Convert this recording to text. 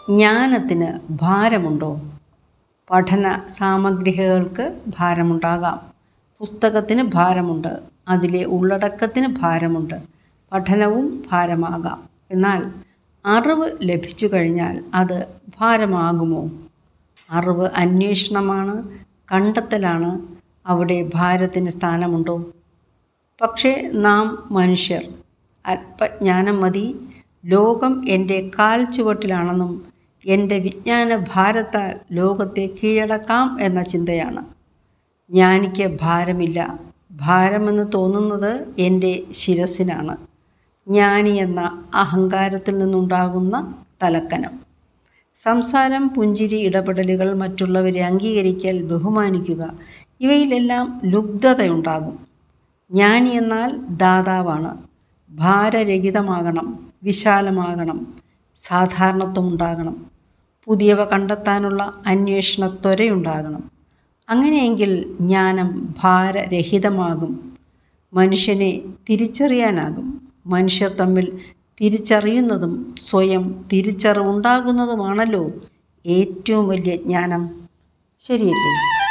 ജ്ഞാനത്തിന് ഭാരമുണ്ടോ പഠന സാമഗ്രികൾക്ക് ഭാരമുണ്ടാകാം പുസ്തകത്തിന് ഭാരമുണ്ട് അതിലെ ഉള്ളടക്കത്തിന് ഭാരമുണ്ട് പഠനവും ഭാരമാകാം എന്നാൽ അറിവ് ലഭിച്ചു കഴിഞ്ഞാൽ അത് ഭാരമാകുമോ അറിവ് അന്വേഷണമാണ് കണ്ടെത്തലാണ് അവിടെ ഭാരത്തിന് സ്ഥാനമുണ്ടോ പക്ഷേ നാം മനുഷ്യർ അല്പജ്ഞാനം മതി ലോകം എൻ്റെ കാൽ ചുവട്ടിലാണെന്നും എൻ്റെ വിജ്ഞാന ഭാരത്താൽ ലോകത്തെ കീഴടക്കാം എന്ന ചിന്തയാണ് ജ്ഞാനിക്ക് ഭാരമില്ല ഭാരമെന്ന് തോന്നുന്നത് എൻ്റെ ശിരസിനാണ് ജ്ഞാനി എന്ന അഹങ്കാരത്തിൽ നിന്നുണ്ടാകുന്ന തലക്കനം സംസാരം പുഞ്ചിരി ഇടപെടലുകൾ മറ്റുള്ളവരെ അംഗീകരിക്കൽ ബഹുമാനിക്കുക ഇവയിലെല്ലാം ലുബ്ധതയുണ്ടാകും ജ്ഞാനി എന്നാൽ ദാതാവാണ് ഭാരരഹിതമാകണം വിശാലമാകണം സാധാരണത്വം ഉണ്ടാകണം പുതിയവ കണ്ടെത്താനുള്ള അന്വേഷണ ത്വരയുണ്ടാകണം അങ്ങനെയെങ്കിൽ ജ്ഞാനം ഭാരരഹിതമാകും മനുഷ്യനെ തിരിച്ചറിയാനാകും മനുഷ്യർ തമ്മിൽ തിരിച്ചറിയുന്നതും സ്വയം തിരിച്ചറിവുണ്ടാകുന്നതുമാണല്ലോ ഏറ്റവും വലിയ ജ്ഞാനം ശരിയല്ലേ